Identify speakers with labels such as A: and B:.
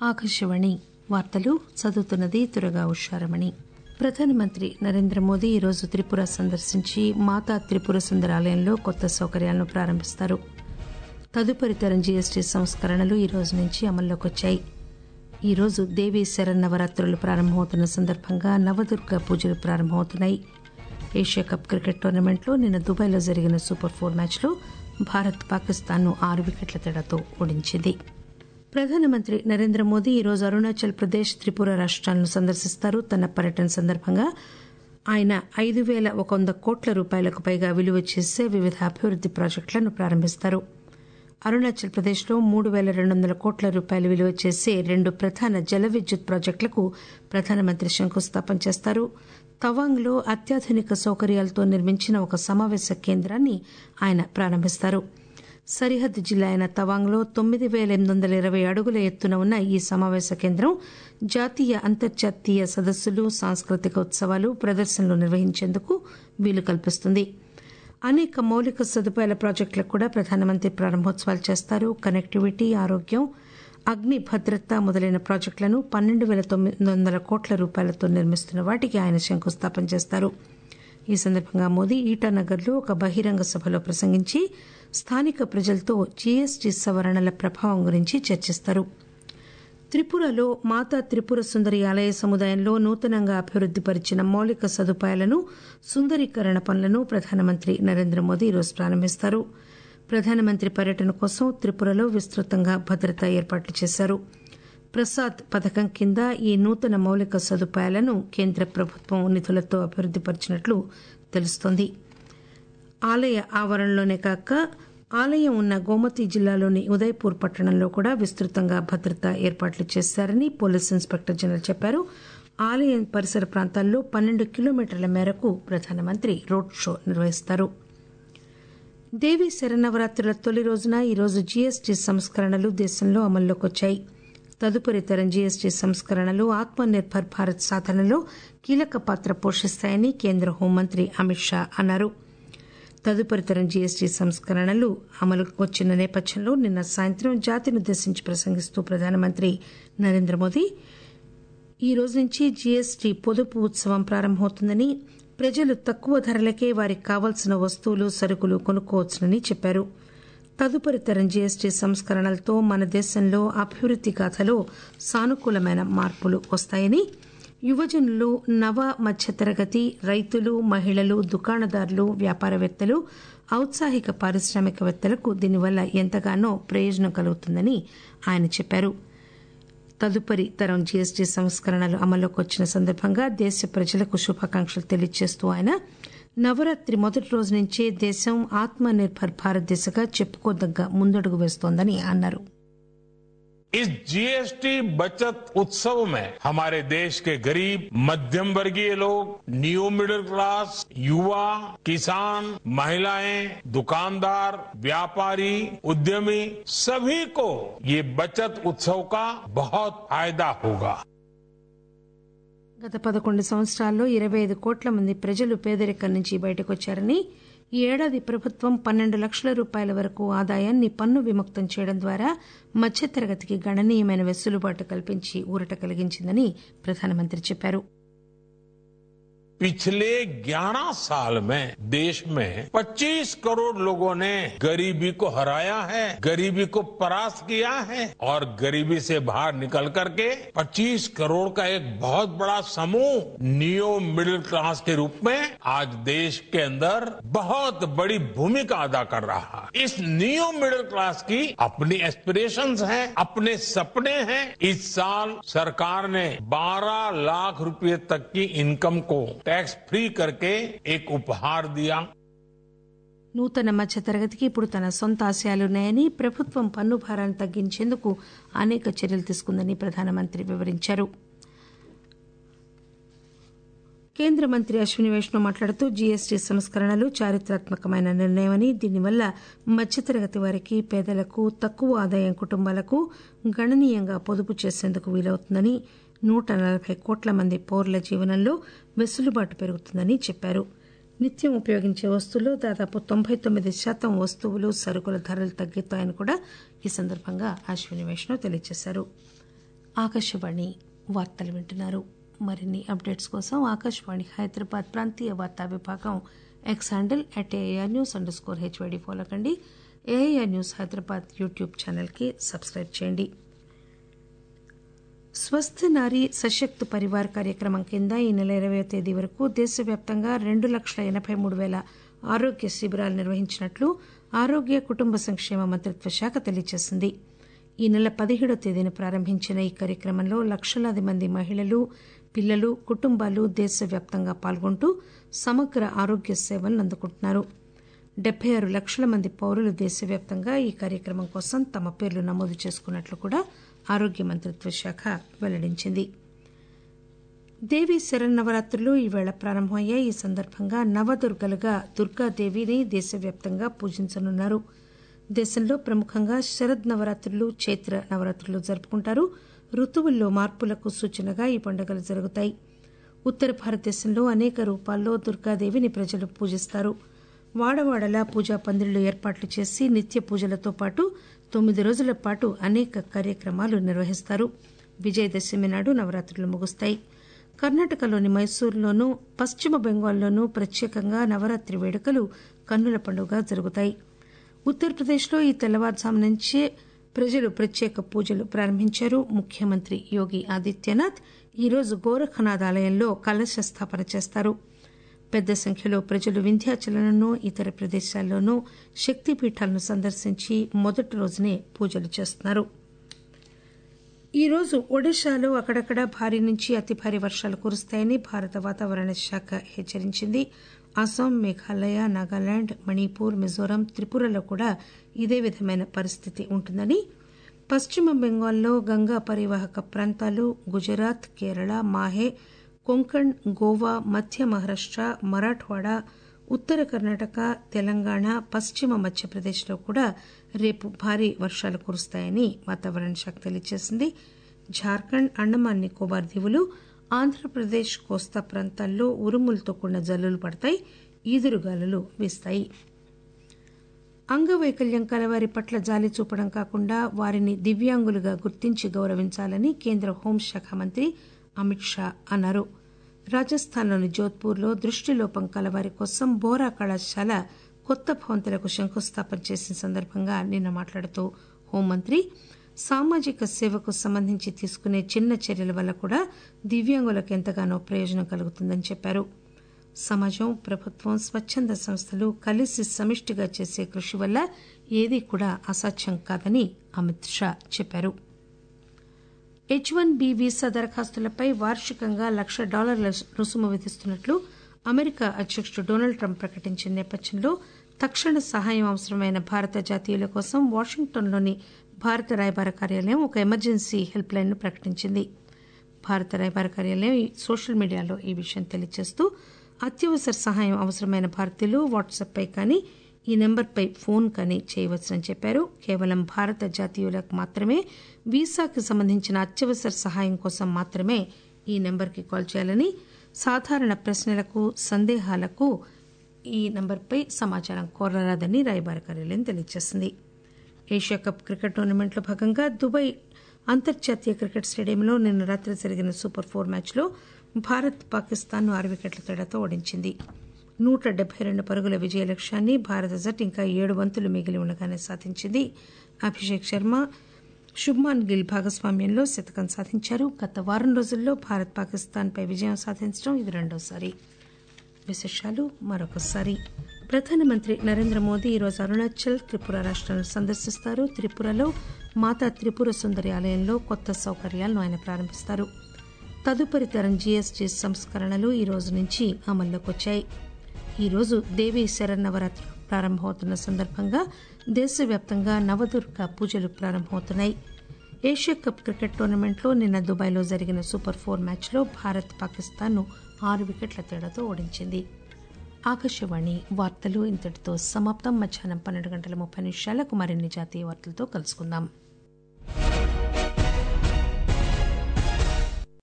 A: ఆకాశవాణి వార్తలు చదువుతున్నది తురగా ఉషారమణి ప్రధానమంత్రి నరేంద్ర మోదీ ఈరోజు త్రిపుర సందర్శించి మాతా త్రిపుర సుందర ఆలయంలో కొత్త సౌకర్యాలను ప్రారంభిస్తారు తదుపరి తరం జీఎస్టీ సంస్కరణలు ఈ రోజు నుంచి అమల్లోకి వచ్చాయి ఈ రోజు దేవీ శరన్నవరాత్రులు ప్రారంభమవుతున్న సందర్భంగా నవదుర్గ పూజలు ప్రారంభమవుతున్నాయి ఏషియా కప్ క్రికెట్ టోర్నమెంట్లో నిన్న దుబాయ్లో జరిగిన సూపర్ ఫోర్ మ్యాచ్లో భారత్ పాకిస్తాన్ను ఆరు వికెట్ల తేడాతో ఓడించింది ప్రధానమంత్రి నరేంద్ర మోదీ ఈరోజు అరుణాచల్ ప్రదేశ్ త్రిపుర రాష్ట్రాలను సందర్శిస్తారు తన పర్యటన సందర్భంగా ఆయన ఐదు పేల ఒక వంద కోట్ల రూపాయలకు పైగా విలువ చేసే వివిధ అభివృద్ది ప్రాజెక్టులను ప్రారంభిస్తారు అరుణాచల్ ప్రదేశ్లో మూడు పేల రెండు వందల కోట్ల రూపాయలు విలువ చేసే రెండు ప్రధాన జల విద్యుత్ ప్రాజెక్టులకు ప్రధానమంత్రి శంకుస్థాపన చేస్తారు తవాంగ్లో అత్యాధునిక సౌకర్యాలతో నిర్మించిన ఒక సమావేశ కేంద్రాన్ని ఆయన ప్రారంభిస్తారు సరిహద్దు జిల్లా అయిన తవాంగ్లో తొమ్మిది పేల ఎనిమిది వందల ఇరవై అడుగుల ఎత్తున ఉన్న ఈ సమావేశ కేంద్రం జాతీయ అంతర్జాతీయ సదస్సులు సాంస్కృతిక ఉత్సవాలు ప్రదర్శనలు నిర్వహించేందుకు వీలు కల్పిస్తుంది అనేక మౌలిక సదుపాయాల ప్రాజెక్టులకు కూడా ప్రధానమంత్రి ప్రారంభోత్సవాలు చేస్తారు కనెక్టివిటీ ఆరోగ్యం అగ్ని భద్రత మొదలైన ప్రాజెక్టులను పన్నెండు పేల తొమ్మిది వందల కోట్ల రూపాయలతో నిర్మిస్తున్న వాటికి ఆయన శంకుస్థాపన చేస్తారు ఈ సందర్భంగా మోదీ ఈటానగర్లో ఒక బహిరంగ సభలో ప్రసంగించి స్థానిక ప్రజలతో జీఎస్టీ సవరణల ప్రభావం గురించి చర్చిస్తారు త్రిపురలో మాతా త్రిపుర సుందరి ఆలయ సముదాయంలో నూతనంగా అభివృద్ది పరిచిన మౌలిక సదుపాయాలను సుందరీకరణ పనులను ప్రధానమంత్రి నరేంద్ర మోదీ ఈరోజు ప్రారంభిస్తారు ప్రధానమంత్రి పర్యటన కోసం త్రిపురలో విస్తృతంగా భద్రతా ఏర్పాట్లు చేశారు ప్రసాద్ పథకం కింద ఈ నూతన మౌలిక సదుపాయాలను కేంద్ర ప్రభుత్వం నిధులతో అభివృద్ది పరిచినట్లు తెలుస్తోంది ఆలయ ఆవరణలోనే కాక ఆలయం ఉన్న గోమతి జిల్లాలోని ఉదయ్పూర్ పట్టణంలో కూడా విస్తృతంగా భద్రతా ఏర్పాట్లు చేశారని పోలీస్ ఇన్స్పెక్టర్ జనరల్ చెప్పారు ఆలయం పరిసర ప్రాంతాల్లో పన్నెండు కిలోమీటర్ల మేరకు ప్రధానమంత్రి రోడ్ షో నిర్వహిస్తారు దేవీ శరన్నవరాత్రుల తొలి రోజున ఈరోజు జీఎస్టీ సంస్కరణలు దేశంలో అమల్లోకి వచ్చాయి తదుపరి తరం జీఎస్టీ సంస్కరణలు ఆత్మ నిర్భర్ భారత్ సాధనలో కీలక పాత్ర పోషిస్తాయని కేంద్ర హోంమంత్రి అమిత్ షా అన్నారు తదుపరి తరం జీఎస్టీ సంస్కరణలు అమలుకు వచ్చిన నేపథ్యంలో నిన్న సాయంత్రం జాతినుద్దేశించి ప్రసంగిస్తూ ప్రధానమంత్రి నరేంద్ర మోదీ ఈ రోజు నుంచి జీఎస్టీ పొదుపు ఉత్సవం ప్రారంభమవుతుందని ప్రజలు తక్కువ ధరలకే వారికి కావాల్సిన వస్తువులు సరుకులు కొనుక్కోవచ్చునని చెప్పారు తదుపరి తరం జీఎస్టీ సంస్కరణలతో మన దేశంలో అభివృద్ది గాథలో సానుకూలమైన మార్పులు వస్తాయని యువజనులు నవ మధ్యతరగతి రైతులు మహిళలు దుకాణదారులు వ్యాపారవేత్తలు ఔత్సాహిక పారిశ్రామికవేత్తలకు దీనివల్ల ఎంతగానో ప్రయోజనం కలుగుతుందని ఆయన చెప్పారు తదుపరి తరం జీఎస్టీ సంస్కరణలు అమల్లోకి వచ్చిన సందర్భంగా దేశ ప్రజలకు శుభాకాంక్షలు తెలియజేస్తూ ఆయన నవరాత్రి మొదటి రోజు నుంచే దేశం ఆత్మ నిర్భర్ భారత్ దిశగా చెప్పుకోదగ్గ ముందడుగు వేస్తోందని అన్నారు
B: इस जीएसटी बचत उत्सव में हमारे देश के गरीब मध्यम वर्गीय लोग न्यू मिडिल क्लास युवा किसान महिलाएं दुकानदार व्यापारी उद्यमी सभी को ये बचत उत्सव का बहुत फायदा होगा
A: గత పదకొండు సంవత్సరాల్లో ఇరవై ఐదు కోట్ల మంది ప్రజలు పేదరికం నుంచి బయటకు వచ్చారని ఈ ఏడాది ప్రభుత్వం పన్నెండు లక్షల రూపాయల వరకు ఆదాయాన్ని పన్ను విముక్తం చేయడం ద్వారా మధ్యతరగతికి గణనీయమైన వెసులుబాటు కల్పించి ఊరట కలిగించిందని ప్రధానమంత్రి చెప్పారు
B: पिछले 11 साल में देश में 25 करोड़ लोगों ने गरीबी को हराया है गरीबी को परास्त किया है और गरीबी से बाहर निकल करके 25 करोड़ का एक बहुत बड़ा समूह नियो मिडिल क्लास के रूप में आज देश के अंदर बहुत बड़ी भूमिका अदा कर रहा है इस नियो मिडिल क्लास की अपनी एस्पिरेशंस हैं अपने सपने हैं इस साल सरकार ने 12 लाख रुपए तक की इनकम को टैक्स फ्री करके एक उपहार दिया
A: నూతన మధ్యతరగతికి ఇప్పుడు తన సొంత ఆశయాలున్నాయని ప్రభుత్వం పన్ను భారాన్ని తగ్గించేందుకు అనేక చర్యలు తీసుకుందని ప్రధానమంత్రి వివరించారు కేంద్ర మంత్రి అశ్విని వైష్ణవ్ మాట్లాడుతూ జీఎస్టీ సంస్కరణలు చారిత్రాత్మకమైన నిర్ణయమని దీనివల్ల మధ్యతరగతి వారికి పేదలకు తక్కువ ఆదాయం కుటుంబాలకు గణనీయంగా పొదుపు చేసేందుకు వీలవుతుందని నూట నలభై కోట్ల మంది పౌరుల జీవనంలో వెసులుబాటు పెరుగుతుందని చెప్పారు నిత్యం ఉపయోగించే వస్తువుల్లో దాదాపు తొంభై తొమ్మిది శాతం వస్తువులు సరుకుల ధరలు తగ్గుతాయని కూడా ఈ సందర్భంగా అశ్విని వైష్ణవ్ తెలియజేశారు ఆకాశవాణి వార్తలు వింటున్నారు మరిన్ని అప్డేట్స్ కోసం ఆకాశవాణి హైదరాబాద్ ప్రాంతీయ వార్తా విభాగం X handle at AIR news underscore HYD follow కండి ఏఐఆర్ న్యూస్ హైదరాబాద్ యూట్యూబ్ ఛానల్కి సబ్స్క్రైబ్ చేయండి స్వస్థ నారీ సశక్త్ పరివార్ కార్యక్రమం కింద ఈ నెల ఇరవై తేదీ వరకు దేశవ్యాప్తంగా రెండు లక్షల ఎనబై మూడు పేల ఆరోగ్య శిబిరాలు నిర్వహించినట్లు ఆరోగ్య కుటుంబ సంక్షేమ మంత్రిత్వ శాఖ తెలియజేసింది ఈ నెల పదిహేడో తేదీన ప్రారంభించిన ఈ కార్యక్రమంలో లక్షలాది మంది మహిళలు పిల్లలు కుటుంబాలు దేశవ్యాప్తంగా పాల్గొంటూ సమగ్ర ఆరోగ్య సేవలను అందుకుంటున్నారు డెబ్బై ఆరు లక్షల మంది పౌరులు దేశవ్యాప్తంగా ఈ కార్యక్రమం కోసం తమ పేర్లు నమోదు చేసుకున్నట్లు కూడా ఆరోగ్య మంత్రిత్వ శాఖ వెల్లడించింది దేవి శరన్నవరాత్రులు ఈవేళ ప్రారంభమయ్యాయి ఈ సందర్భంగా నవదుర్గలుగా దుర్గాదేవిని దేశవ్యాప్తంగా పూజించనున్నారు దేశంలో ప్రముఖంగా శరద్ నవరాత్రులు చైత్ర నవరాత్రులు జరుపుకుంటారు ఋతువుల్లో మార్పులకు సూచనగా ఈ పండుగలు జరుగుతాయి ఉత్తర భారతదేశంలో అనేక రూపాల్లో దుర్గాదేవిని ప్రజలు పూజిస్తారు వాడవాడలా పూజా పందిళ్లు ఏర్పాట్లు చేసి నిత్య పూజలతో పాటు తొమ్మిది రోజుల పాటు అనేక కార్యక్రమాలు నిర్వహిస్తారు విజయదశమి నాడు నవరాత్రులు ముగుస్తాయి కర్ణాటకలోని మైసూరులోనూ పశ్చిమ బెంగాల్లోనూ ప్రత్యేకంగా నవరాత్రి వేడుకలు కన్నుల పండుగ జరుగుతాయి ఉత్తరప్రదేశ్లో ఈ తెల్లవారుజాము నుంచే ప్రజలు ప్రత్యేక పూజలు ప్రారంభించారు ముఖ్యమంత్రి యోగి ఆదిత్యనాథ్ ఈరోజు గోరఖనాథ్ ఆలయంలో కలశ స్థాపన చేస్తారు పెద్ద సంఖ్యలో ప్రజలు వింధ్యాచలంలోనూ ఇతర ప్రదేశాల్లోనూ శక్తిపీఠాలను సందర్శించి మొదటి రోజునే పూజలు చేస్తున్నారు ఈ రోజు ఒడిశాలో అక్కడక్కడ భారీ నుంచి అతి భారీ వర్షాలు కురుస్తాయని భారత వాతావరణ శాఖ హెచ్చరించింది అస్సాం మేఘాలయ నాగాలాండ్ మణిపూర్ మిజోరాం త్రిపురలో కూడా ఇదే విధమైన పరిస్థితి ఉంటుందని పశ్చిమ బెంగాల్లో గంగా పరివాహక ప్రాంతాలు గుజరాత్ కేరళ మాహే కొంకణ్ గోవా మధ్య మహారాష్ట మరాఠ్వాడా ఉత్తర కర్ణాటక తెలంగాణ పశ్చిమ మధ్యప్రదేశ్లో కూడా రేపు భారీ వర్షాలు కురుస్తాయని వాతావరణ శాఖ తెలియజేసింది జార్ఖండ్ అండమాన్ నికోబార్ దీవులు ఆంధ్రప్రదేశ్ కోస్తా ప్రాంతాల్లో ఉరుములతో కూడిన జల్లులు పడతాయి ఈదురుగాలులు వీస్తాయి అంగవైకల్యం కలవారి పట్ల జాలి చూపడం కాకుండా వారిని దివ్యాంగులుగా గుర్తించి గౌరవించాలని కేంద్ర హోంశాఖ మంత్రి అమిత్ షా అన్నారు రాజస్థాన్లోని జోధ్పూర్లో దృష్టిలోపం కలవారి కోసం బోరా కళాశాల కొత్త భవంతులకు శంకుస్థాపన చేసిన సందర్భంగా నిన్న మాట్లాడుతూ హోంమంత్రి సామాజిక సేవకు సంబంధించి తీసుకునే చిన్న చర్యల వల్ల కూడా దివ్యాంగులకు ఎంతగానో ప్రయోజనం కలుగుతుందని చెప్పారు సమాజం ప్రభుత్వం స్వచ్చంద సంస్థలు కలిసి సమిష్టిగా చేసే కృషి వల్ల ఏదీ కూడా అసాధ్యం కాదని అమిత్ షా చెప్పారు హెచ్ వన్ బి వీసా దరఖాస్తులపై వార్షికంగా లక్ష డాలర్ల రుసుము విధిస్తున్నట్లు అమెరికా అధ్యకుడు డొనాల్డ్ ట్రంప్ ప్రకటించిన నేపథ్యంలో తక్షణ సహాయం అవసరమైన భారత జాతీయుల కోసం వాషింగ్టన్లోని భారత రాయబార కార్యాలయం ఒక ఎమర్జెన్సీ హెల్ప్ లైన్ ను ప్రకటించింది భారత రాయబార కార్యాలయం సోషల్ మీడియాలో ఈ విషయం తెలియజేస్తూ అత్యవసర సహాయం అవసరమైన భారతీయులు వాట్సాప్ పై కానీ ఈ నెంబర్పై ఫోన్ కానీ చేయవచ్చని చెప్పారు కేవలం భారత జాతీయులకు మాత్రమే వీసాకి సంబంధించిన అత్యవసర సహాయం కోసం మాత్రమే ఈ నెంబర్కి కాల్ చేయాలని సాధారణ ప్రశ్నలకు సందేహాలకు ఈ నంబర్పై సమాచారం కోరరాదని రాయబార కార్యాలయం తెలియజేసింది ఏషియా కప్ క్రికెట్ టోర్నమెంట్లో భాగంగా దుబాయ్ అంతర్జాతీయ క్రికెట్ స్టేడియంలో నిన్న రాత్రి జరిగిన సూపర్ ఫోర్ మ్యాచ్లో భారత్ పాకిస్తాన్ను ఆరు వికెట్ల తేడాతో ఓడించింది నూట డెబ్బై రెండు పరుగుల విజయ లక్ష్యాన్ని భారత జట్టు ఇంకా ఏడు వంతులు మిగిలి ఉండగానే సాధించింది అభిషేక్ శర్మ శుభ్మాన్ గిల్ భాగస్వామ్యంలో శతకం సాధించారు గత వారం రోజుల్లో భారత్ పాకిస్తాన్పై విజయం సాధించడం ఇది రెండోసారి విశేషాలు మరొకసారి ప్రధానమంత్రి నరేంద్ర మోదీ ఈరోజు అరుణాచల్ త్రిపుర రాష్ట్రాలను సందర్శిస్తారు త్రిపురలో మాతా త్రిపుర సుందరి ఆలయంలో కొత్త సౌకర్యాలను ఆయన ప్రారంభిస్తారు తదుపరి తరం జీఎస్టీ సంస్కరణలు ఈ రోజు నుంచి అమల్లోకి వచ్చాయి ఈరోజు దేవీ శరన్నవరాత్రులు ప్రారంభమవుతున్న సందర్భంగా దేశవ్యాప్తంగా నవదుర్గ పూజలు ప్రారంభమవుతున్నాయి ఏషియా కప్ క్రికెట్ టోర్నమెంట్లో నిన్న దుబాయ్లో జరిగిన సూపర్ ఫోర్ మ్యాచ్లో భారత్ పాకిస్తాన్ను ఆరు వికెట్ల తేడాతో ఓడించింది ఆకాశవాణి వార్తలు ఇంతటితో సమాప్తం మధ్యాహ్నం పన్నెండు గంటల ముప్పై నిమిషాలకు మరిన్ని జాతీయ వార్తలతో కలుసుకుందాం